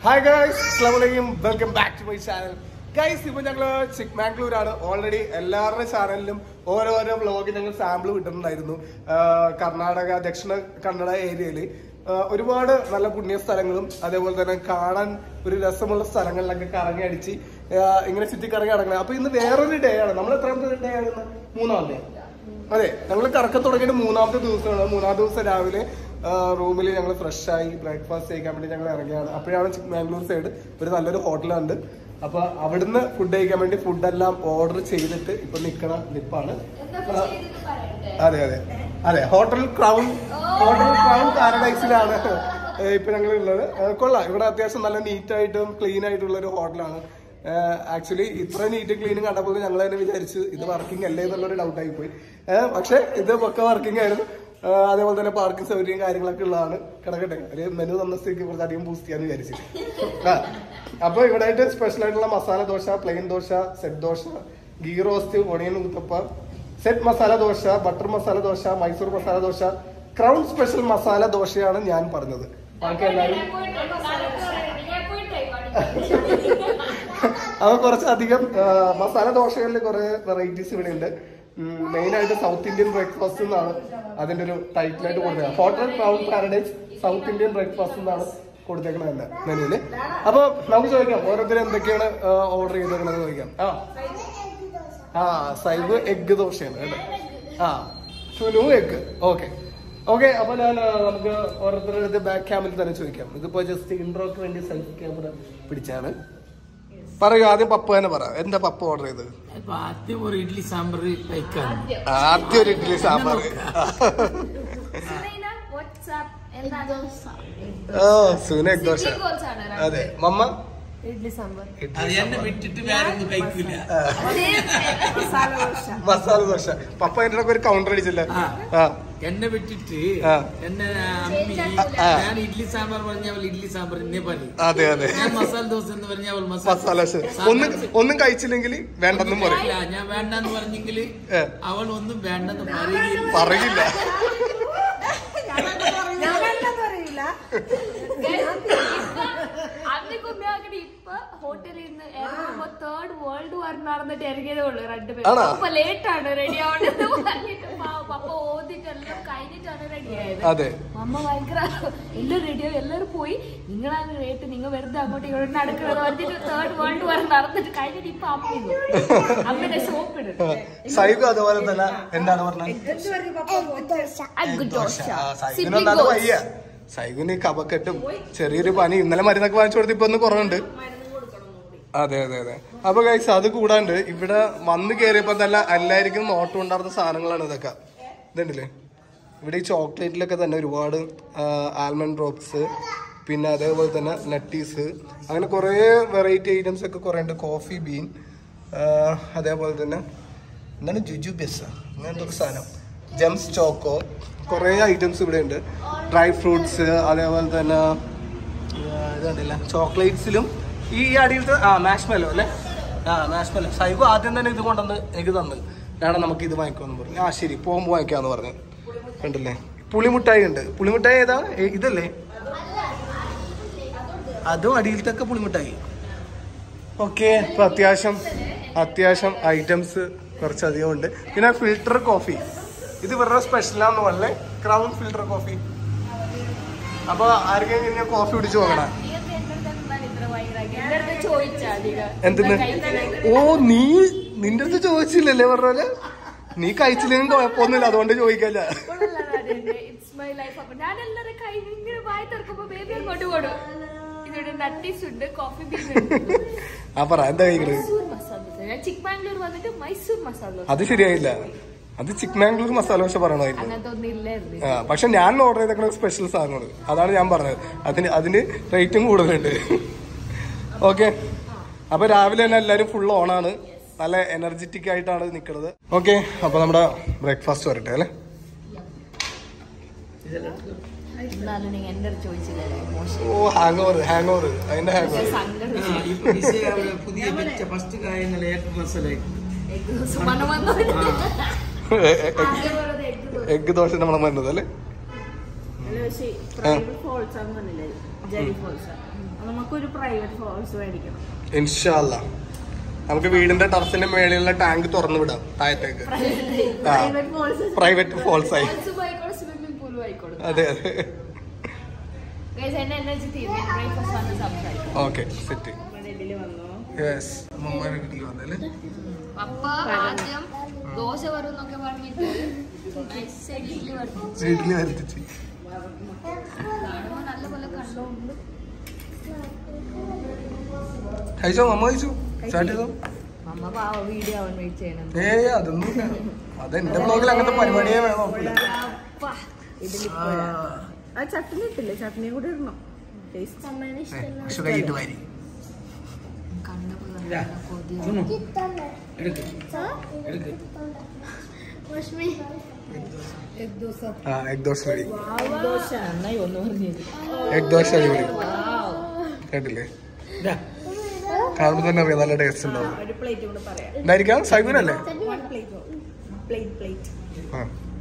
Hi guys അസ്ലാമലൈക്കും welcome back to my channel guys ഇപ്പൊ ഞങ്ങള് ചിക്മാംഗ്ലൂരാണ് ഓൾറെഡി എല്ലാവരുടെ ചാനലിലും ഓരോരോ വ്ളോഗ് ഞങ്ങൾ സാമ്പിൾ വിട്ടിട്ടുണ്ടായിരുന്നു ആ, കർണാടക ദക്ഷിണ കന്നഡ ഏരിയയിൽ ഒരുപാട് നല്ല പുണ്യ സ്ഥലങ്ങളും അതേപോലെ തന്നെ കാണാൻ ഒരു രസമുള്ള സ്ഥലങ്ങളിലൊക്കെ കറങ്ങി അടിച്ച് ആ, ഇങ്ങനെ ചുറ്റി കറങ്ങി നടക്കണം അപ്പൊ ഇന്ന് വേറൊരു ഡേ ആണ് നമ്മൾ എത്രാമത്തെ ഡേ ആണ് ഇന്ന് മൂന്നാം ഡേ അതെ ഞങ്ങൾ കറക്കം തുടങ്ങിയിട്ട് മൂന്നാമത്തെ ദിവസമാണ് മൂന്നാം ദിവസം രാവിലെ റൂമിൽ ഞങ്ങൾ ഫ്രഷ് ആയി ബ്രേക്ക്ഫാസ്റ്റ് കഴിക്കാൻ വേണ്ടി ഞങ്ങൾ ഇറങ്ങിയാണ് അപ്പോഴാണ് മാംഗ്ലൂർ സൈഡ് ഒരു നല്ലൊരു ഹോട്ടലുണ്ട് അപ്പൊ അവിടുന്ന് ഫുഡ് കഴിക്കാൻ വേണ്ടി ഫുഡെല്ലാം ഓർഡർ ചെയ്തിട്ട് ഇപ്പൊ നിക്കണ നിപ്പാണ് ആ, അതെ അതെ അതെ ഹോട്ടൽ ക്രൗൺ ഹോട്ടൽ ക്രൗൺ പാരഡൈസിലാണ് ഇപ്പൊ ഞങ്ങൾ ഉള്ളത് ഏഹ് കൊള്ളാം ഇവിടെ അത്യാവശ്യം നല്ല നീറ്റ് ആയിട്ടും ക്ലീൻ ആയിട്ടുള്ള ഒരു ഹോട്ടലാണ് ആക്ച്വലി ഇത്ര നീറ്റ് ക്ലീനും കണ്ടപ്പോൾ ഞങ്ങൾ തന്നെ വിചാരിച്ചു ഇത് വർക്കിംഗ് അല്ലേ എന്നുള്ളൊരു ഡൗട്ട് ആയി പോയി ഏഹ് പക്ഷെ ഇത് ഒക്കെ വർക്കിംഗ് ആയിരുന്നു ഏഹ് അതേപോലെ തന്നെ പാർക്കിംഗ് സൗകര്യം കാര്യങ്ങളൊക്കെ ഉള്ളതാണ് കിടക്കട്ടെ ഒരു മെനു തന്ന സ്ഥിതിക്ക് കുറച്ച് അധികം ബൂസ്റ്റ് ചെയ്യാന്ന് വിചാരിച്ചു ആ അപ്പൊ ഇവിടെ ആയിട്ട് സ്പെഷ്യൽ ആയിട്ടുള്ള masala dosa plain dosa set dosa ghee roast onion uttapam set masala dosa butter masala dosa Mysore masala dosa crown special masala ദോശയാണ് ഞാൻ പറഞ്ഞത് ബാക്കി എല്ലാവരും അത് കുറച്ചധികം ആ, മസാല ദോശകളിൽ കുറെ വെറൈറ്റീസ് ഇവിടെ ഉണ്ട് മെയിൻ ആയിട്ട് സൗത്ത് ഇന്ത്യൻ ബ്രേക്ക്ഫാസ്റ്റ് എന്നാണ് അതിന്റെ ഒരു ടൈറ്റിലായിട്ട് കൊടുത്തത് hotel crown paradise south Indian breakfast എന്നാണ് കൊടുത്തേക്കണത് തന്നെ മെനുവില് അപ്പൊ നമുക്ക് ചോദിക്കാം ഓരോരുത്തരും എന്തൊക്കെയാണ് ഓർഡർ ചെയ്തേക്കണെന്ന് ചോദിക്കാം ആ ആ സൈബ് എഗ് ദോശയാണ് കേട്ടോ ആ സുനു എഗ് ഓക്കെ ഓക്കെ അപ്പൊ ഞാൻ ആ, നമുക്ക് ഓരോരുത്തരുടെ അടുത്ത് ബാക്ക് ക്യാമിൽ തന്നെ ചോദിക്കാം ഇതിപ്പോ ജസ്റ്റ് ഇൻട്രോക്ക് വേണ്ടി സെൽഫി ക്യാമറ പിടിച്ചാണ് പറയൂ ആദ്യം പപ്പ തന്നെ പറ എന്താ പപ്പ ഓർഡർ ചെയ്തത് ഇപ്പൊ ആദ്യം ഒരു ഇഡ്ലി സാമ്പാർ കഴിക്കാൻ ആദ്യം ഒരു ഇഡ്ഡലി സാമ്പാർ ഓ സുന എഗ് ദോശ അതെ മമ്മ ഇഡ്ലി സാമ്പാർ അത് എന്നെ വിട്ടിട്ട് വേറെ ഒന്നും കഴിക്കൂല മസാല ദോശ മസാല ദോശ പപ്പ എന്റെ ഒരു കൗണ്ടർ അടിച്ചില്ല ആ. ആ എന്നെ വിട്ടിട്ട് ആ. എന്നെ അമ്മി ആ. ഞാൻ ഇഡ്ലി സാമ്പാർ പറഞ്ഞ അവൾ ഇഡ്ലി സാമ്പാർ എന്നെ പറയും അതെ അതെ ഞാൻ മസാല ദോശ എന്ന് പറഞ്ഞ അവൾ മസാല ദോശ ഒന്നും ഒന്നും കഴിച്ചില്ലെങ്കിൽ വേണ്ടെന്നും പറയും ഇല്ല, ഞാൻ വേണ്ടെന്ന് പറഞ്ഞെങ്കിൽ ഏ. അവൾ ഒന്നും വേണ്ടെന്ന് പറയില്ല പറയില്ല ഞാൻ വേണ്ടെന്ന് പറയില്ല അന്നൊക്കെ ഉമ്മയാക്കണ ഇപ്പൊ ഹോട്ടലിൽ നിന്ന് ഇറങ്ങുമ്പോ തേർഡ് വേൾഡ് വാർ നടന്നിട്ട് ഇറങ്ങിയതേ ഉള്ളൂ ആണോ? രണ്ടുപേരും അപ്പൊ ലേറ്റ് ആണ് റെഡി ആവണെന്ന് പറഞ്ഞിട്ട് പാവം പപ്പ ഓതിട്ട് എല്ലാം കഴിഞ്ഞിട്ടാണ് റെഡി ആയത് അതെ അമ്മ ഭയങ്കര എല്ലാം റെഡിയാവും എല്ലാവരും പോയി നിങ്ങളാണ് റേറ്റ് നിങ്ങൾ വെറുതെ അങ്ങോട്ട് ഇങ്ങോട്ട് നടക്കുന്നത് പറഞ്ഞിട്ട് തേർഡ് വേൾഡ് വാർ നടന്നിട്ട് കഴിഞ്ഞിട്ട് ഇപ്പൊ അമ്മ ഇരുന്നു. അമ്മയുടെ സോപ്പ് ഇടും സൈഗു അതുപോലെ തന്നെ എന്താണ് പറഞ്ഞത് എന്ത് പറഞ്ഞു പപ്പ അഗ് ദോശ ആ, സിബ്ലിംഗ് സൈഗുനൊന്നാണ് വയ്യ സൈഗുന് ഈ കപക്കെട്ടും ചെറിയൊരു പനി ഇന്നലെ മരുന്നൊക്കെ വാങ്ങിച്ചു കൊടുത്ത് ഇപ്പൊ ഒന്ന് കുറവുണ്ട് അതെ അതെ അതെ അപ്പൊ കഴിച്ച് അത് കൂടാണ്ട് ഇവിടെ വന്ന് കയറിയപ്പോ തന്നെ എല്ലാവർക്കും നോട്ടം ഉണ്ടായിരുന്ന സാധനങ്ങളാണ് ഇതൊക്കെ ഇതുണ്ടല്ലേ ഇവിടെ ഈ ചോക്ലേറ്റിലൊക്കെ തന്നെ ഒരുപാട് ആൽമണ്ട് ഡ്രോപ്സ് പിന്നെ അതേപോലെ തന്നെ നട്ടീസ് അങ്ങനെ കുറേ വെറൈറ്റി ഐറ്റംസ് ഒക്കെ കുറേ ഉണ്ട് കോഫി ബീൻ അതേപോലെ തന്നെ എന്താണ് ജുജു ബെസ് അങ്ങനെ എന്തൊക്കെ സാധനം ജംസ് ചോക്കോ കുറേ ഐറ്റംസ് ഇവിടെ ഉണ്ട് ഡ്രൈ ഫ്രൂട്ട്സ് അതേപോലെ തന്നെ ആ, ഇതുണ്ടല്ല ചോക്ലേറ്റ്സിലും ഈ അടിയിലത്തെ ആ മാഷ്മെല്ലോ അല്ലേ ആ മാഷ്മെല്ലോ സൈബു ആദ്യം തന്നെ ഇത് കൊണ്ടുവന്ന് എനിക്ക് തന്ന് കാരണം നമുക്ക് ഇത് വാങ്ങിക്കാമെന്ന് പറഞ്ഞു ആ ശരി പോകുമ്പോൾ വാങ്ങിക്കാമെന്ന് പറഞ്ഞു കണ്ടില്ലേ പുളിമുട്ടായി ഉണ്ട് പുളിമുട്ടായി ഏതാ ഏ, ഇതല്ലേ അതും അടിയിലത്തൊക്കെ പുളിമുട്ടായി ഓക്കെ ഇപ്പൊ അത്യാവശ്യം അത്യാവശ്യം ഐറ്റംസ് കുറച്ചധികം ഉണ്ട് പിന്നെ ഫിൽട്ടർ കോഫി ഇത് ഇവരുടെ സ്പെഷ്യലാന്ന് പറഞ്ഞേ ക്രൗൺ ഫിൽട്ടർ കോഫി അപ്പൊ ആർക്കെങ്കിലും ഇങ്ങനെ കോഫി കുടിച്ചു നോക്കണം എന്റെ അടുത്ത് ചോദിച്ചാ അധികം എന്തിന് ഓ നീ നിന്റെ അടുത്ത് ചോദിച്ചില്ലല്ലേ പറഞ്ഞ പോലെ നീ കഴിച്ചില്ലെങ്കിൽ കുഴപ്പമൊന്നുമില്ല അതുകൊണ്ട് ചോദിക്കല്ല ഇറ്റ്സ് മൈ ലൈഫ് അപ്പൊ ഞാൻ എല്ലാവരും കൈ ഇങ്ങനെ വായി തുറക്കുമ്പോ ബേബി അങ്ങോട്ട് കൊടും ഇതിവിടെ നട്ടീസ് ഉണ്ട് കോഫി ബീൻ ഉണ്ട് ആ പറ എന്താ കഴിക്കണത് മൈസൂർ മസാല ദോശ ഞാൻ ചിക്മാംഗ്ലൂർ വന്നിട്ട് മൈസൂർ മസാല ദോശ അത് ശരിയായില്ല അത് ചിക്മാംഗ്ലൂർ മസാല ദോശ പറയണമായിരുന്നു അങ്ങനത്തെ ഒന്നും ഇല്ലായിരുന്നു ആ പക്ഷെ ഞാൻ ഓർഡർ ചെയ്തേക്കുന്ന സ്പെഷ്യൽ സാധനങ്ങൾ അതാണ് ഞാൻ പറഞ്ഞത് അതിന് അതിന് റേറ്റും കൂടുതലുണ്ട് ഓക്കെ അപ്പൊ രാവിലെ തന്നെ എല്ലാവരും ഫുൾ ഓണാണ് നല്ല എനർജറ്റിക് ആയിട്ടാണ് നിൽക്കുന്നത് ഓക്കെ അപ്പൊ നമ്മുടെ ബ്രേക്ക്ഫാസ്റ്റ് വരട്ടെ അല്ലേ എന്നാലും നിങ്ങൾ എന്റെ അടുത്ത് ചോദിച്ചില്ലല്ലേ മോശം ഓ ഹാങ് ഓവർ ഹാങ് ഓവർ അതിന്റെ ഹാങ് ഓവർ സങ്കടം ആ, ഇപ്പൊ ഡിഷ് അവള് പുതിയ വെച്ച ഫസ്റ്റ് കായങ്ങളെ എഗ് മസാല മണം വന്നു എഗ് ദോശ നമ്മളെ മരുന്നത് അല്ലേ പക്ഷേ പ്രൈവറ്റ് ഫോൾസ് അങ്ങനല്ലേ ജെറി ഫോൾസ് നമുക്കൊരു പ്രൈവറ്റ് ഫോൾസ് മേടിക്കണം ഇൻഷാല്ല നമുക്ക് വീടിന്റെ ടെറസിന്റെ മേളിലുള്ള ടാങ്ക് തുറന്നു വിടാം താഴത്തേക്ക് ആ പ്രൈവറ്റ് ഫോൾസ് പ്രൈവറ്റ് ഫോൾസ് ആയി Falls ആയിക്കോട്ടെ സ്വിമ്മിംഗ് പൂളും ആയിക്കോട്ടെ അതെ അതെ Guys, എന്നെ എന്നെ വെച്ച് തീർന്നു ബ്രേക്ക്ഫാസ്റ്റ് വന്ന് സംസാരിക്കും ഓക്കെ സെറ്റ് ഇതില് വന്നോ യെസ് അമ്മമാരുടെ വീട്ടിൽ വന്നല്ലേ പപ്പ ആദ്യം ദോശ വരും എന്നൊക്കെ പറഞ്ഞിട്ട് nice ആയിട്ട് ഇഡ്ഡലി വറുത്തു. വീട്ടിൽ വരുത്തിച്ച് കാണുമ്പോ നല്ലപോലെ കണ്ടോണ്ട് കഴിച്ചോ അമ്മ കഴിച്ചു സ്റ്റാർട്ട് ചെയ്തോ അമ്മ പാവ വീഡിയോ ആവാൻ വെയിറ്റ് ചെയ്യണം ഏയ് അതൊന്നും ഇല്ല അത് എന്റെ ബ്ലോഗിൽ അങ്ങനത്തെ പരിപാടിയേ വേണം ഇതിൽ ആ ചട്നി ഇട്ടില്ലേ ചട്നിയും കൂടി ഇടണം ടേസ്റ്റ് പക്ഷെ കൈയിട്ട് വാരി കണ്ടപ്പോ ഇതാ. നല്ല കൊതി സുനു, എടുക്ക് എടുക്ക് ആ എഗ് ദോശ റെഡി ദോശ നന്നായി ഒന്ന് പറഞ്ഞത് എഗ് ദോശ അടിപൊളി കേട്ടില്ലേ ഇതാ കാണുമ്പോ തന്നെ അറിയാം നല്ല ടേസ്റ്റ് ഉണ്ടാവും ഒരു പ്ലേറ്റ് കൂടെ പറയാം ഉണ്ടായിരിക്കാം സൈബിനല്ലേ വൺ പ്ലേറ്റ് പ്ലേറ്റ് പ്ലേറ്റ് ആ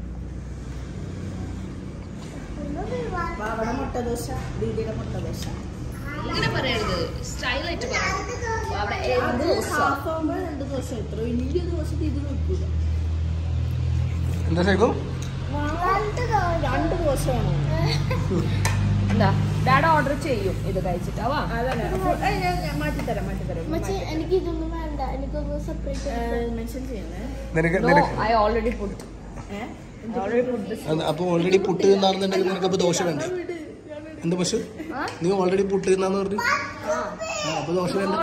അവിടെ മുട്ട ദോശ ദീദിയുടെ മുട്ട ദോശ ഇങ്ങനെ പറയരുത് സ്റ്റൈലായിട്ട് പറയണം അവിടെ എന്ത് ദോശ ഹാഫ് ആകുമ്പോൾ രണ്ട് ദോശ ഇത്ര വലിയ ദോശ ഇത് വെക്കൂല എന്താ സൈബു രണ്ട് ദോശ വേണോ എന്താ ഡാഡ ഓർഡർ ചെയ്യും ഇത് കഴിച്ചിട്ടാവാ അതല്ല മാറ്റിത്തരാം മാറ്റിത്തരാം മച്ചി എനിക്ക് ഇതൊന്നും വേണ്ട എനിക്കൊന്ന് സെപ്പറേറ്റ് മെൻഷൻ ചെയ്യണേ നിനക്ക് നോ നിനക്ക് I already put eh already put അത് അപ്പൊ ഓൾറെഡി പുട്ട് തിന്നാണെന്നുണ്ടെങ്കിൽ നിനക്ക് അപ്പൊ ദോശ വേണ്ടേ എന്ത് പശു നീ ഓൾറെഡി പുട്ട് തിന്നാന്ന് പറഞ്ഞു ആ അപ്പൊ ദോശ വേണ്ട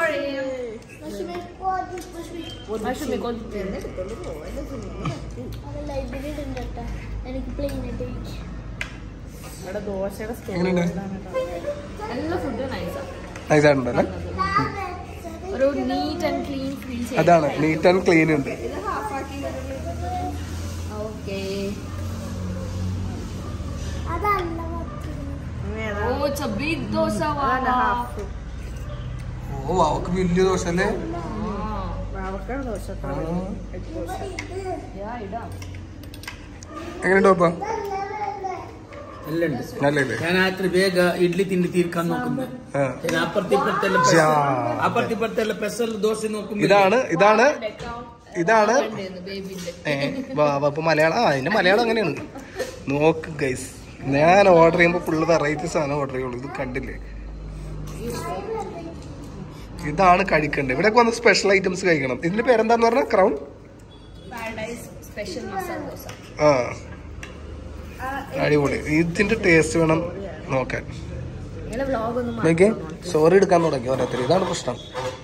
അത് ലൈബ്രറി ഇടണ്ട എനിക്ക് പ്ലെയിൻ ആയിട്ട് കഴിക്കാം. ഇവിടെ ദോശയുടെ എങ്ങനെയുണ്ട് നല്ല ഫുഡ് നൈസാ നൈസ് ആയിട്ടുണ്ടല്ലേ ഒരു നീറ്റ് ആൻഡ് ക്ലീൻ ഫീൽ അതാണ് നീറ്റ് ആൻഡ് ക്ലീൻ ഉണ്ട് ഓക്കെ അതല്ല മത്തി. Oh it's a big dosa half oh അവക്ക് വലിയ ദോശ അല്ലേ അവക്കാണ് ദോശ ആ. ഇടാം എങ്ങനെയുണ്ട് പപ്പ എല്ലാം ഉണ്ട് നല്ലല്ലേ ഞാൻ രാത്രി വേഗ ഇഡ്ಲಿ തിಂಡಿ തീർക്കാൻ നോക്കുന്നു ആ. ഞാൻ അപ്പുറത്തിപ്പുറത്തെല്ലാം ജാ. അപ്പുറത്തിപ്പുറത്തെല്ലാം സ്പെഷ്യൽ ദോശ നോക്കുമ്പോൾ ഇതാണ് ഇതാണ് ഇതാണ് ബേബിന്റെ ഏ വാ വാ, അപ്പൊ മലയാളം ആ അതിന്റെ മലയാളം അങ്ങനെയാണ് നോക്ക് ഗൈസ് ഞാൻ ഓർഡർ ചെയ്യുമ്പോൾ ഫുള്ള് വെറൈറ്റി സാധനം ഓർഡർ ചെയ്യുള്ളൂ ഇത് കണ്ടില്ലേ ഇതാണ് കഴിക്കേണ്ടത് ഇവിടെ വന്ന് സ്പെഷ്യൽ ഐറ്റംസ് കഴിക്കണം ഇതിന്റെ പേരെന്താന്ന് പറഞ്ഞാൽ crown paradise special masala dosa ആ അടിപൊളി ഇതിന്റെ ടേസ്റ്റ് വേണം നോക്കാൻ ഇങ്ങനെ വ്ലോഗ് ഒന്നും നോക്കിയേ സോറി എടുക്കാൻ തുടങ്ങി ഓരോരുത്തർ ഇതാണ് പ്രശ്നം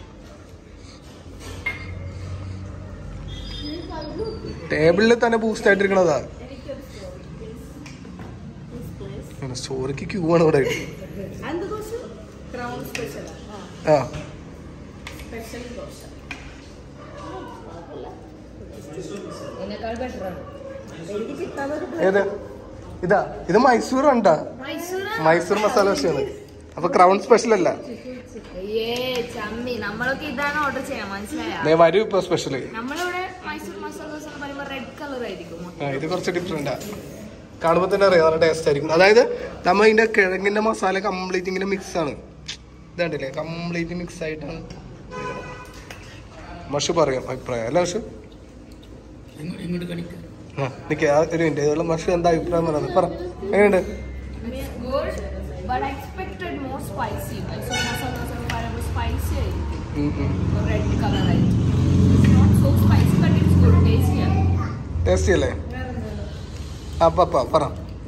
ടേബിളിൽ തന്നെ ബൂസ്റ്റ് ആയിട്ടിരിക്കണതാ സോറിക്ക് ക്യൂ ആണ് ഇവിടെ എന്ത് ദോശ ക്രൗൺ സ്പെഷ്യൽ ആ സ്പെഷ്യൽ ദോശ ഇതിനേക്കാൾ ബെറ്റർ ആണ് എനിക്ക് കിട്ടാതൊരു ഏത് ഇതാ ഇത് മൈസൂർ ഉണ്ടാ മൈസൂർ മസാല ദോശയാണ് അപ്പൊ ക്രൗൺ സ്പെഷ്യൽ അല്ല ഏ ചമ്മി നമ്മളൊക്കെ ഇതാണ് ഓർഡർ ചെയ്യാൻ മനസ്സിലായ ദേ വരൂ ഇപ്പൊ സ്പെഷ്യല് നമ്മളിവിടെ മൈസൂർ മസാല ദോശ എന്ന് പറയുമ്പോൾ റെഡ് കളർ ആയിരിക്കും ആ ഇത് കുറച്ച് ഡിഫറെന്റാ കാണുമ്പോൾ തന്നെ അറിയാം നല്ല ടേസ്റ്റ് ആയിരിക്കും അതായത് നമ്മ ഇതിന്റെ കിഴങ്ങിന്റെ മസാല കംപ്ലീറ്റ് ഇങ്ങനെ മിക്സ് ആണ് ഇതാണ്ടില്ലേ കംപ്ലീറ്റ് മിക്സ് ആയിട്ടാണ് മഷു പറയാം അഭിപ്രായം അല്ല മഷു ഇങ്ങോട്ട് ഇങ്ങോട്ട് കണിക്കാം ആ നിക്ക് ആ ഒരു മിനിറ്റ് ഇതുള്ള മഷു എന്താ അഭിപ്രായം പറയുന്നത് പറ എങ്ങനെയുണ്ട് good but I expected more spicy Mysore masala dosa എന്ന് പറയുമ്പോൾ സ്പൈസി ആയിരിക്കും ഉം, ഉം. റെഡ് കളർ ആയിരിക്കും it's not so spicy but it's good ടേസ്റ്റിയാണ് ടേസ്റ്റി അല്ലേ ആ പപ്പ പറ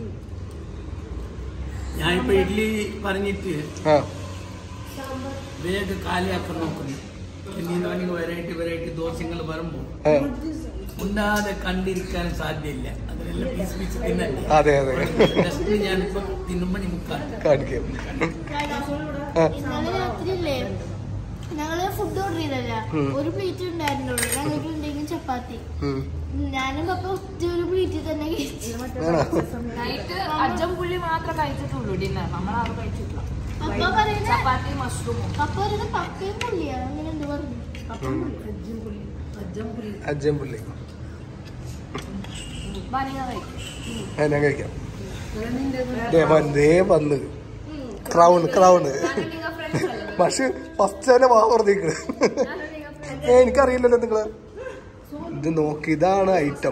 ഞാൻ ഇപ്പൊ ഇഡ്ലി പറഞ്ഞിട്ട് ആ വേഗ കാലിയാക്കാൻ നോക്കുന്നു ഇനി ನನಗೆ വെറൈറ്റി വെറൈറ്റി ദോശങ്ങൾ വരുമ്പോൾ ആ. ഉണ്ടാതെ കണ്ടിരിക്കാൻ സാധ്യമില്ല അതിനെല്ലാം പീസ് പീസ് തിന്നല്ലേ അതെ അതെ ജസ്റ്റ് ഞാനിപ്പോ തിന്നുമ്പോ നിമുക്കാം കാണിക്കാം ആ ഇന്നലെ രാത്രിയില്ലേ ഞങ്ങള് ഫുഡ് ഓർഡർ ചെയ്തല്ല ഉം. ഒരു പ്ലേറ്റ് ഉണ്ടായിരുന്നുള്ളൂ ഞങ്ങൾക്ക് ഉണ്ടെങ്കിൽ ചപ്പാത്തി ഉം. ഞാനും പപ്പ ഒറ്റ ഒരു പ്ലേറ്റിൽ തന്നെ കഴിച്ചു ആണോ? നൈറ്റ് അജ്ജം പുള്ളി മാത്രമേ കഴിച്ചിട്ടുള്ളൂ ഡിന്നർ നമ്മളാരും കഴിച്ചിട്ടില്ല പപ്പ പറയുന്ന ചപ്പാത്തി മഷ്റൂമും പപ്പ പറയുന്ന പപ്പയും പുള്ളിയാണ് അങ്ങനെ എന്ത് പറഞ്ഞു അജ്ജംപുള്ളി ബനിയ കഴിക്കും ആ, ഞാൻ കഴിക്കാം ദേ വന്ന് ദേ വന്ന് ക്രൗൺ ക്രൗൺ ನಾನು ನಿಂಗ ಫ್ರೆಂಡ್ಸ್ ಅಲ್ಲ പക്ഷെ ഫസ്റ്റ് തന്നെ വാ പറഞ്ഞേക്ക് ನಾನು ನಿಂಗ ಫ್ರೆಂಡ್ಸ್ ഏ എനിക്കറിയില്ലല്ലോ നിങ്ങള് ഇത് നോക്ക് ഇതാണ് ഐറ്റം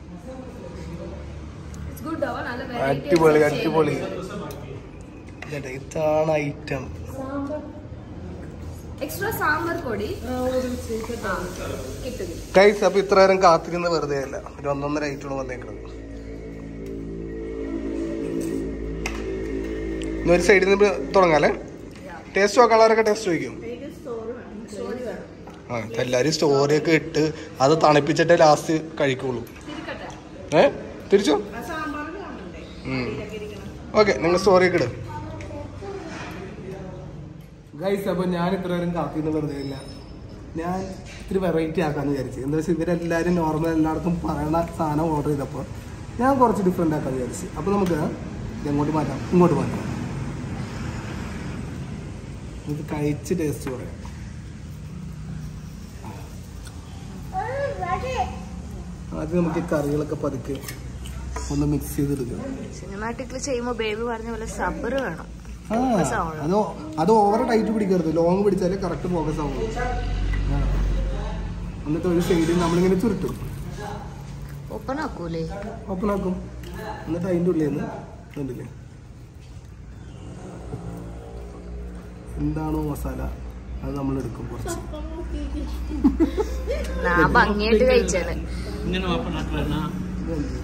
ಇಟ್ಸ್ ಗುಡ್ ಅವ നല്ല അടിപൊളി അടിപൊളി ഇതേണ്ട, ഇതാണ് ഐറ്റം ಎಕ್ಸ್ಟ್ರಾ ಸಾಂಬಾರ್ ಕೊಡಿ കിട്ടും ഗൈസ് അപ്പൊ ഇത്ര നേരം കാത്തിരുന്ന് വെറുതെ അല്ല ഒരു ഒന്നൊന്നര ഐറ്റമാണ് വന്നേക്കുന്നത് ഇനി ഒരു സൈഡിൽ നിന്ന് തുടങ്ങാല്ലേ ടേസ്റ്റ് നോക്കാനുള്ളവരൊക്കെ ടേസ്റ്റ് ചോദിക്കും ആ ഇപ്പൊ എല്ലാരും സ്റ്റോറി ഒക്കെ ഇട്ട് അത് തണുപ്പിച്ചിട്ടേ ലാസ്റ്റ് കഴിക്കുള്ളൂ തിരിക്കട്ടെ ഏ തിരിച്ചോ ഓക്കെ നിങ്ങൾ സ്റ്റോറി ഒക്കെ ഇടും ഗൈസ് അപ്പൊ ഞാൻ ഇത്ര നേരം കാത്തിന്ന് വെറുതെ ഇല്ല ഞാൻ ഇത്തിരി വെറൈറ്റി ആക്കാന്ന് വിചാരിച്ചു എന്താ വെച്ചാൽ ഇവരെല്ലാവരും നോർമൽ എല്ലായിടത്തും പറയണ സാധനം ഓർഡർ ചെയ്തപ്പോൾ ഞാൻ കുറച്ച് ഡിഫറെൻ്റ് ആക്കാന്ന് വിചാരിച്ചു അപ്പോൾ നമുക്ക് ഇത് എങ്ങോട്ട് മാറ്റാം ഇങ്ങോട്ട് മാറ്റാം ഇത് കഴിച്ച് ടേസ്റ്റ് പറയാം ആദ്യം നമുക്ക് ഈ കറികളൊക്കെ പതുക്കെ ഒന്ന് മിക്സ് ചെയ്തെടുക്കാം സിനിമാറ്റിക്കിൽ ചെയ്യുമ്പോ ബേബി പറഞ്ഞ പോലെ സബർ വേണം ആ, അത് അത് ഓവർ ടൈറ്റ് പിടിക്കരുത് ലോങ് പിടിച്ചാലേ കറക്റ്റ് ഫോക്കസ് ആവുള്ളൂ ആ. എന്നിട്ട് ഒരു സൈഡിൽ നമ്മളിങ്ങനെ ചുരുട്ടും ഓപ്പൺ ആക്കൂലേ ഓപ്പൺ ആക്കും എന്നിട്ട് അതിൻ്റെ ഉള്ളിൽ നിന്ന് കണ്ടില്ലേ എന്താണോ മസാല അത് നമ്മൾ എടുക്കും കുറച്ച് ഞാൻ ഭംഗിയായിട്ട് കഴിച്ചത് ഇങ്ങനെ ഓപ്പൺ ആക്കലണ്ണ ഇതുണ്ട്.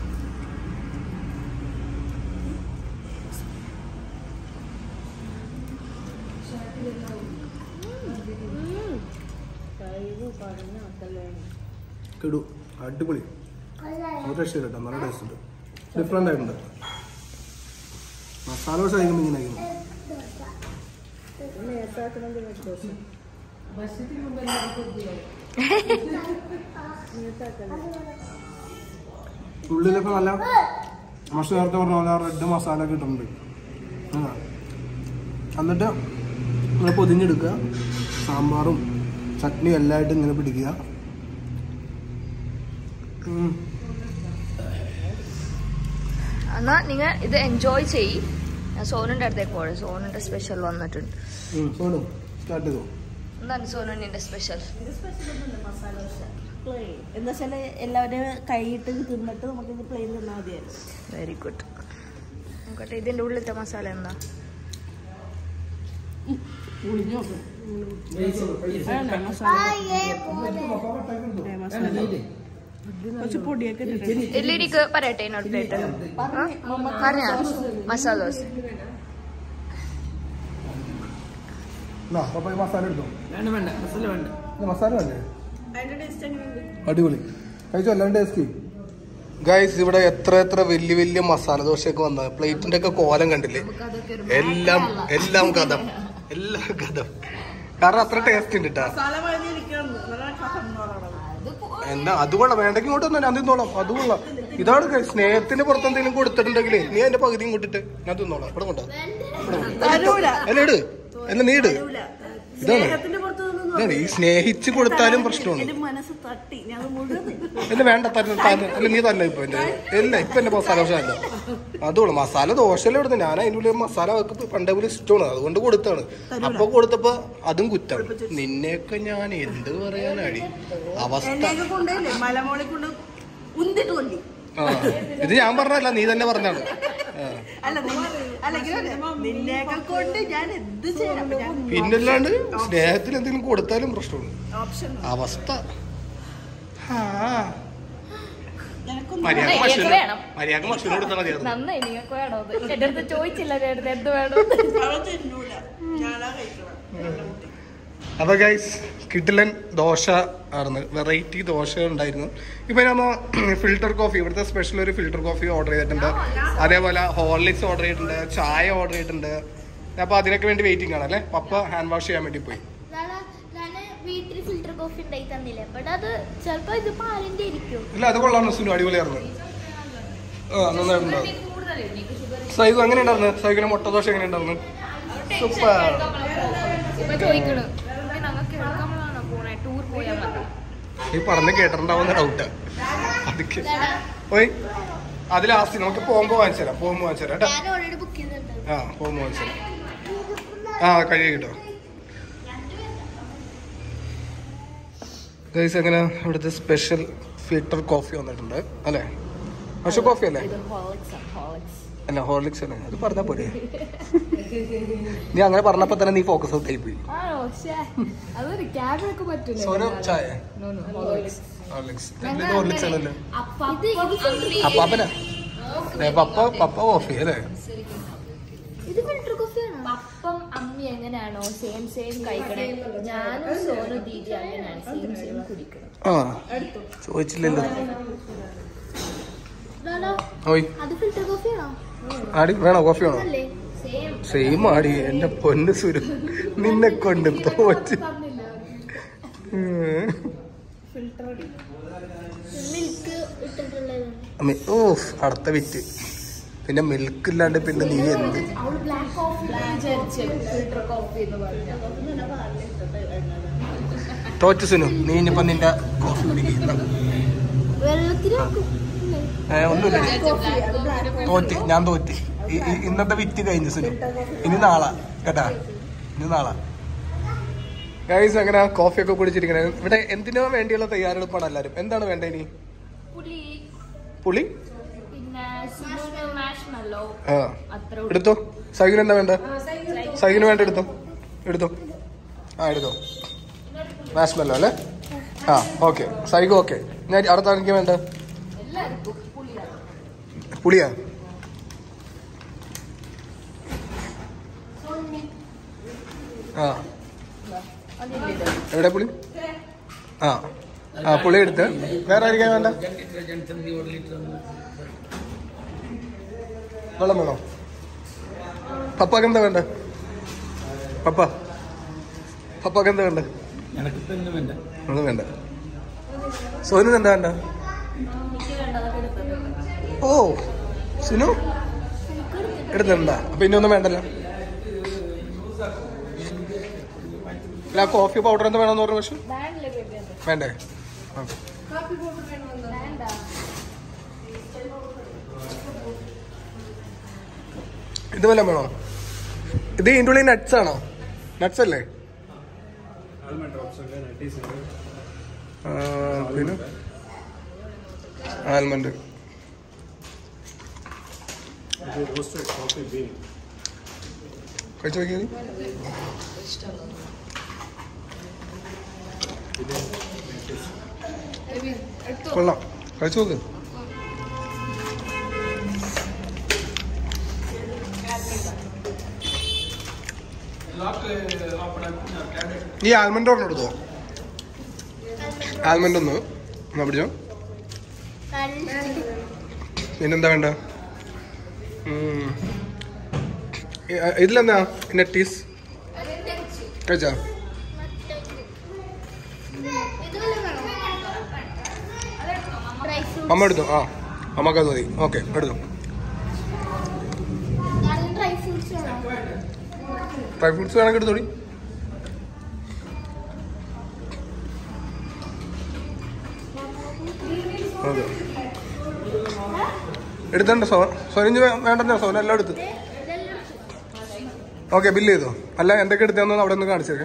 കിടു അടിപൊളി ഒരു രക്ഷയില്ല കേട്ടോ നല്ല ടേസ്റ്റ് ഉണ്ട് ഡിഫറെൻ്റ് ആയിട്ടുണ്ട് മസാല ദോശ കഴിക്കുമ്പോൾ ഇങ്ങനെ കഴിക്കണം ഉള്ളിലൊക്കെ നല്ല മഷ നേരത്തെ പറഞ്ഞ പോലെ റെഡ് മസാല ഒക്കെ ഇട്ടിട്ടുണ്ട് ആ. എന്നിട്ട് ഇങ്ങനെ പൊതിഞ്ഞെടുക്കുക സാമ്പാറും ചട്നിയും എല്ലാമായിട്ട് ഇങ്ങനെ പിടിക്കുക ഉം. എന്നാ നിങ്ങ ഇത് എൻജോയ് ചെയ്യ് ഞാൻ സോനുന്റെ അടുത്തേക്ക് പോഴെ സോനുന്റെ സ്പെഷ്യൽ വന്നിട്ടുണ്ട് ഉം, സോനു സ്റ്റാർട്ട് ചെയ്തോ എന്താണ് സോനുന്റെ സ്പെഷ്യൽ മസാല ദോശ പ്ലെയിൻ എന്താ വെച്ചാൽ എല്ലാവരും കൈയിട്ട് തിന്നിട്ട് നമുക്ക് ഇത് പ്ലെയിൻ തിന്നാൽ മതിയായിരുന്നു വെരി ഗുഡ് നോക്കട്ടെ ഇതിന്റെ ഉള്ളിലത്തെ മസാല എന്താ കുറച്ച് പൊടിയൊക്കെ ഇട്ടിട്ടുണ്ട് എല്ലിടിക്ക് പറയട്ടെ എന്നോട് പ്ലേറ്റ് പറഞ്ഞ മസാല ദോശ എന്നാ അപ്പൊ ഈ മസാല എടുത്തോ വേണ്ട വേണ്ട മസാല വേണ്ട ഇത് മസാല വേണ്ടേ അതിന്റെ ടേസ്റ്റ് എങ്ങനെയുണ്ട് അടിപൊളി കഴിച്ചോ എല്ലാം ടേസ്റ്റ് ഗൈസ് ഇവിടെ എത്ര എത്ര വലിയ വലിയ മസാല ദോശയൊക്കെ വന്നത് പ്ലേറ്റിന്റെ ഒക്കെ കോലം കണ്ടില്ലേ എല്ലാം എല്ലാം കഥം എല്ലാം കഥം കാരണം അത്ര ടേസ്റ്റ് ഉണ്ട് കേട്ടാ മസാല വഴുതിയിരിക്കണം നല്ല കഥം എന്ന് പറയണത് എന്താ അത് കൊള്ളാം വേണ്ടെങ്കിൽ ഇങ്ങോട്ട് വന്നാൽ ഞാൻ തിന്നോളാം അത് കൊള്ളാം ഇതാണ് guys, സ്നേഹത്തിന് പുറത്ത് എന്തെങ്കിലും കൊടുത്തിട്ടുണ്ടെങ്കിലേ നീ അതിന്റെ പകുതി ഇങ്ങോട്ടിട്ട് ഞാൻ തിന്നോളാം ഇവിടെ കൊണ്ടോ തരൂല അല്ല ഇട് അല്ല നീ ഇട് തരൂല ഇതാണ് സ്നേഹത്തിന്റെ പുറത്ത് നിന്ന് ഇതാണ് ഈ സ്നേഹിച്ച് കൊടുത്താലും പ്രശ്നമാണ് എന്റെ മനസ്സ് തട്ടി ഞാൻ അത് മുഴുവൻ തിന്നു. എന്നെ വേണ്ട തന്നെ തന്നെ അല്ല നീ തന്നെ ഇപ്പൊ എന്റെ ഇല്ല ഇപ്പൊ എന്റെ മസാല ദോശ അല്ല അതുള്ളൂ മസാല ദോശയല്ലേ ഇവിടുന്ന് ഞാൻ അതിൻ്റെ ഉള്ളിൽ മസാല വെക്ക് പണ്ടേ പോലെ ഇഷ്ടമാണ് അതുകൊണ്ട് കൊടുത്താണ് അപ്പൊ കൊടുത്തപ്പോ അതും കുറ്റം നിന്നെയൊക്കെ ഞാൻ എന്ത് പറയാനാടി അവസ്ഥ എന്നെയൊക്കെ കൊണ്ടല്ലേ മലമോളെ കൊണ്ട് ഉന്തിട്ട് കൊണ്ടി ആ ഇത് ഞാൻ പറഞ്ഞല്ല നീ തന്നെ പറഞ്ഞാണ് ആ. അല്ല നിന്നെ- അല്ലെങ്കിൽ നിന്നെയൊക്കെ കൊണ്ട് ഞാൻ എന്ത് ചെയ്യാം അപ്പൊ ഞാൻ പിന്നല്ലാണ്ട് സ്നേഹത്തിന് എന്തെങ്കിലും കൊടുത്താലും പ്രശ്നമാണ് ഓപ്ഷൻ അവസ്ഥ ആ. നിനക്കൊന്നും മര്യാദ എനിക്ക് മഷൂന് വേണം. മര്യാദ മഷൂന് കൊടുത്താൽ മതിയായിരുന്നു നന്നായി നിങ്ങൾക്ക് വേണോ അത് എന്റെ അടുത്ത് ചോദിച്ചില്ല ചേട്ടൻ എന്ത് വേണം അവൾ തിന്നൂല ഞാനാ കഴിക്കണം എന്റെ കുട്ടി. അപ്പൊ ഗൈസ് കിട്ടിലൻ ദോശ ആയിരുന്നു വെറൈറ്റി ദോശ ഉണ്ടായിരുന്നു ഇപ്പൊ ഞാൻ ഫിൽട്ടർ കോഫി ഇവിടുത്തെ സ്പെഷ്യൽ ഒരു ഫിൽട്ടർ കോഫി ഓർഡർ ചെയ്തിട്ടുണ്ട് അതേപോലെ ഹോർലിക്സ് ഓർഡർ ചെയ്തിട്ടുണ്ട് ചായ ഓർഡർ ചെയ്തിട്ടുണ്ട് അപ്പൊ അതിനൊക്കെ വേണ്ടി വെയിറ്റിംഗ് ആണ് അല്ലേ പപ്പ ഹാൻഡ് വാഷ് ചെയ്യാൻ വേണ്ടി പോയി ഞാൻ വീട്ടിൽ ഫിൽറ്റർ കോഫി ഉണ്ടാക്കി തന്നില്ലേ ബട്ട് അത് ചിലപ്പോ ഇത് പാലിന്റെ ഇരിക്കും ഇല്ല അത് കൊള്ളാം സുനു അടിപൊളിയായിരുന്നു ആ നന്നായിട്ടുണ്ടാവും സൈസ് എങ്ങനെ ഉണ്ടായിരുന്നു സൈക്കിന് മുട്ട ദോശ എങ്ങനെ ഉണ്ടായിരുന്നു സൂപ്പർ ഇപ്പൊ ചോദിക്കണു ഞങ്ങൾക്ക് എടുക്കാമല്ലോ പോണേ ടൂർ പോയാൽ മതി ഈ പറഞ്ഞ് കേട്ടിട്ടുണ്ടാവുന്ന ഡൗട്ട് അതൊക്കെ ഓയ് അത് ലാസ്റ്റ് നമുക്ക് പോകുമ്പോ വാങ്ങിച്ചു തരാം പോകുമ്പോ വാങ്ങിച്ചു തരാം കേട്ടോ ഞാൻ ഓൾറെഡി ബുക്ക് ചെയ്തിട്ടുണ്ട് ആ പോകുമ്പോ വാങ്ങിച്ചു തരാം ആ കഴിയ കിട്ടോ ഗൈസ് അങ്ങനെ ഇവിടുത്തെ സ്പെഷ്യൽ ഫിൽട്ടർ കോഫി വന്നിട്ടുണ്ട് അല്ലേ പക്ഷെ കോഫി അല്ലേ ഇത് ഹോളിക്സ് ഹോളിക്സ് അല്ല ഹോർലിക്സ് അല്ലേ അത് പറഞ്ഞാ പോരെ നീ അങ്ങനെ പറഞ്ഞപ്പോ തന്നെ നീ ഫോക്കസ് ഔട്ട് ആയി പോയി ആണോ ശ്ശേ. അതൊരു ക്യാബിനൊക്കെ പറ്റൂല സോനു ചായ No, no, Horlicks Horlicks Horlicks അല്ലല്ലോ ഇത് അപ്പാപ്പനാ ഏ, പപ്പ പപ്പ കോഫി അല്ലേ ഇത് ഫിൽറ്റർ കോഫിയാണോ പപ്പം അമ്മി എങ്ങനെയാണോ സെയിം സെയിം കഴിക്കണേ ഞാനും സോനു ദീദി അങ്ങനെയാണ് സെയിം സെയിം കുടിക്കണം ആ ചോദിച്ചില്ലല്ലോ ലാലോ ഓയ് അത് ഫിൽറ്റർ കോഫിയാണോ ആടി വേണോ കോഫി വേണോ അല്ലേ സെയിം സെയിം ആടി എന്റെ പൊന്ന് സുരു നിന്നെ കൊണ്ട് തോറ്റ് ഉം. മിൽക്ക് ഇട്ടിട്ടുള്ളത് അമ്മേ, ഓ അടുത്ത വിറ്റ് പിന്നെ മിൽക്ക് ഇല്ലാണ്ട് പിന്നെ നീ എന്ത് അവള് ബ്ലാക്ക് കോഫി വിചാരിച്ചു ഫിൽറ്റർ കോഫി എന്ന് പറഞ്ഞു തോറ്റ് സുനു നീ ഇനിയിപ്പോ നിന്റെ കോഫി കുടിക്കുന്ന വെള്ളത്തിൽ വെക്കും ഒന്നുമില്ല തോറ്റ് ഞാൻ തോറ്റ് ഈ- ഈ- ഇന്നത്തെ വിറ്റ് കഴിഞ്ഞു സുനു ഇനി നാളെ കേട്ടാ ഇനി നാളെ ഗൈസ് അങ്ങനെ കോഫി ഒക്കെ കുടിച്ചിരിക്കണേ ഇവിടെ എന്തിനോ വേണ്ടിയുള്ള തയ്യാറെടുപ്പാണ് എല്ലാരും എന്താണ് വേണ്ടത് ഇനി പുളി പുളി പിന്നെ സുനു മാഷ്മല്ലോ ആ അത്ര എടുത്തോ സൈകിന് എന്താ വേണ്ട സൈകിന് വേണ്ട എടുത്തോ എടുത്തോ ആ എടുത്തോ മാഷ്മല്ലോ അല്ലേ ആ ഓക്കെ സൈഗു ഓക്കെ ഞാൻ അടുത്ത എനിക്ക് വേണ്ട എല്ലാവർക്കും പുളിയാണ് പുളിയാ ആ എവിടെ പുളി ആ ആ പുളി എടുത്ത് വേറെ ആയിരിക്കാൻ വേണ്ട ഡിറ്റർജന്റ് തന്നി ഒരു ലിറ്റർ വെള്ളം വേണോ പപ്പാക്ക് എന്താ വേണ്ട പപ്പ പപ്പാക്ക് എന്താ വേണ്ട എനക്കിപ്പോ ഒന്നും വേണ്ട ഒന്നും വേണ്ട സോനു എന്താ വേണ്ട ഓ സുനു എടുത്തിട്ടുണ്ടാ അപ്പൊ ഇനി ഒന്നും വേണ്ടല്ലോ അല്ല കോഫി പൗഡർ എന്താ വേണമെന്ന് പറഞ്ഞു പക്ഷെ വേണ്ടേ ഓക്കെ ഇത് വല്ലതും വേണോ ഇത് ഇതിൻ്റെ ഉള്ളിൽ നട്ട്സ് ആണോ നട്ട്സ് അല്ലേ ആ, പിന്നെ ആൽമണ്ട് കഴിച്ചു നോക്കിയത് കൊള്ളാം കഴിച്ചു നോക്ക് ഈ ആൽമണ്ട് ഒരെണ്ണം എടുത്തോ ആൽമണ്ട് ഒന്ന് എന്നാ പിടിച്ചോ പിന്നെന്താ വേണ്ട ഉം. ഈ- ഇതിലെന്താ നെറ്റീസ് കഴിച്ചാ ഡ്രൈ ഫ്രൂട്ട് അമ്മ എടുത്തു ആ അമ്മക്ക് അത് മതി ഓക്കെ എടുത്തു ഡ്രൈ ഫ്രൂട്ട്സ് വേണോ ഡ്രൈ ഫ്രൂട്ട്സ് വേണമെങ്കിൽ എടുത്തോടി ഓക്കെ എടുത്തണ്ട സോ സോനിഞ്ച് വേണ്ടല്ലോ സോന എല്ലാം എടുത്ത് ഓക്കെ ബില്ല് ചെയ്തോ അല്ല എന്തൊക്കെ എടുത്തതെന്ന് അവിടെ ഒന്ന് കാണിച്ചേക്കെ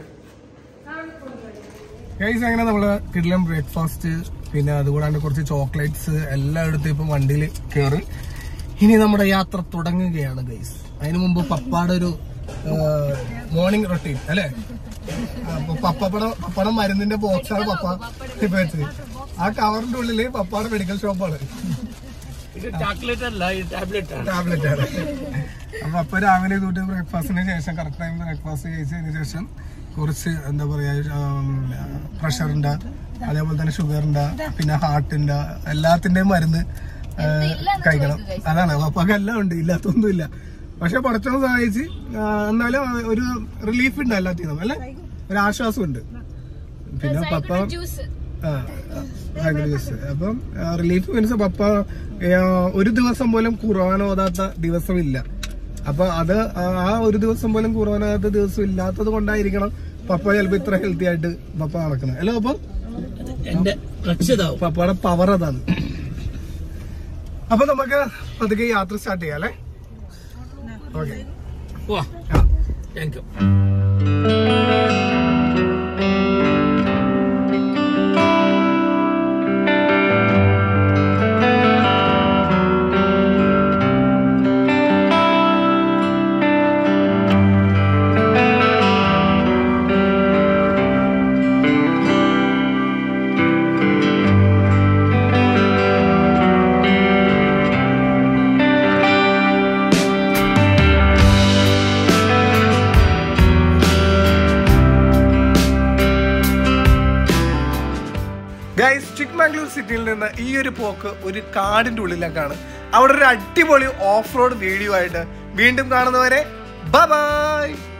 ഗൈസ് അങ്ങനെ നമ്മള് കിഡ്ലം ബ്രേക്ക്ഫാസ്റ്റ് പിന്നെ അതുകൂടാണ്ട് കുറച്ച് ചോക്ലേറ്റ്സ് എല്ലാം എടുത്ത് ഇപ്പൊ വണ്ടിയിൽ കയറി ഇനി നമ്മുടെ യാത്ര തുടങ്ങുകയാണ് ഗൈസ് അതിനു മുമ്പ് പപ്പാടെ ഒരു മോർണിംഗ് റൊട്ടീൻ അല്ലേ അപ്പൊ പപ്പടം പപ്പടം മരുന്നിന്റെ ബോക്സാണ് പപ്പ ഇപ്പൊ വെച്ചത് ആ കവറിന്റെ ഉള്ളില് പപ്പാടെ മെഡിക്കൽ ഷോപ്പാണ് ഇത് ചോക്ലേറ്റ് അല്ല ഇത് ടാബ്ലറ്റ് ആണ് ടാബ്ലറ്റ് ആണ് അപ്പൊ അപ്പൊ രാവിലെ തൊട്ട് ബ്രേക്ക്ഫാസ്റ്റിന് ശേഷം കറക്റ്റ് ടൈം ബ്രേക്ക്ഫാസ്റ്റ് കഴിച്ചതിന് ശേഷം കുറച്ച് എന്താ പറയാ പ്രഷറിന്റെ അതേപോലെ തന്നെ ഷുഗറിന്റെ പിന്നെ ഹാർട്ടിന്റെ എല്ലാത്തിന്റെയും മരുന്ന് ആ, കഴിക്കണം അതാണ് അപ്പൊക്കെ എല്ലാം ഉണ്ട് ഇല്ലാത്തൊന്നും ഇല്ല പക്ഷെ പടച്ചോളം സഹായിച്ച് ആ, എന്നാലും ഒരു റിലീഫ് ഉണ്ട് എല്ലാത്തിനും അല്ലെ ഒരു ആശ്വാസം ഉണ്ട് പിന്നെ പപ്പ ആ, ഭയങ്കര ജ്യൂസ് അപ്പം റിലീഫ് മീൻസ് പപ്പ ആ, ഒരു ദിവസം പോലും ഖുർആൻ ഓതാത്ത ദിവസമില്ല അപ്പൊ അത് ആ- ആ ഒരു ദിവസം പോലും ഖുർആൻ ഓതാത്ത ദിവസം ഇല്ലാത്തത് കൊണ്ടായിരിക്കണം പപ്പ ചിലപ്പോ ഇത്ര ഹെൽത്തി ആയിട്ട് പപ്പ നടക്കുന്നത് അല്ലേ അപ്പൊ എന്റെ രക്ഷിതാവ് പപ്പയുടെ പവർ അതാണ് അപ്പൊ നമുക്ക് പതുക്കെ യാത്ര സ്റ്റാർട്ട് ചെയ്യാം അല്ലേ ഓക്കെ വാ താങ്ക് യു ഗൈസ് ചിക്ക്മാംഗ്ലൂർ സിറ്റിയിൽ നിന്ന് ഈ ഒരു പോക്ക് ഒരു കാടിന്റെ ഉള്ളിലേക്കാണ് അവിടെ ഒരു അടിപൊളി ഓഫ് റോഡ് വീഡിയോ ആയിട്ട് വീണ്ടും കാണുന്നവരെ ബൈ